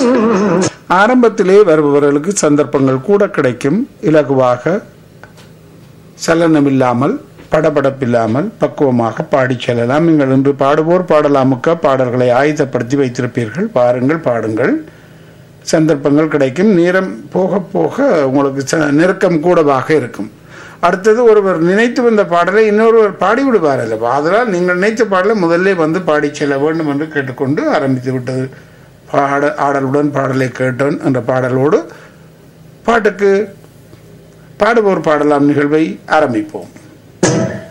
ஆரம்பத்திலே வருபவர்களுக்கு சந்தர்ப்பங்கள் கூட கிடைக்கும் இலகுவாக சலனமில்லாமல் படபடப்பில்லாமல் பக்குவமாக பாடிச் செல்லலாம் நீங்கள் இன்று பாடுவோர் பாடலாமுக்க பாடல்களை ஆயுதப்படுத்தி வைத்திருப்பீர்கள் பாருங்கள் பாடுங்கள் சந்தர்ப்பங்கள் கிடைக்கும் நேரம் போக போக உங்களுக்கு ச- நெருக்கம் கூடவாக இருக்கும் அடுத்தது ஒருவர் நினைத்து வந்த பாடலை இன்னொருவர் பாடிவிடுவார் அல்லவா அதனால் நீங்கள் நினைத்த பாடலை முதல்ல வந்து பாடிச் செல்ல வேண்டும் என்று கேட்டுக்கொண்டு ஆரம்பித்து விட்டது பாட ஆடலுடன் பாடலை கேட்டோன் என்ற பாடலோடு பாட்டுக்கு பாடுவோர் பாடலாம் நிகழ்வை ஆரம்பிப்போம்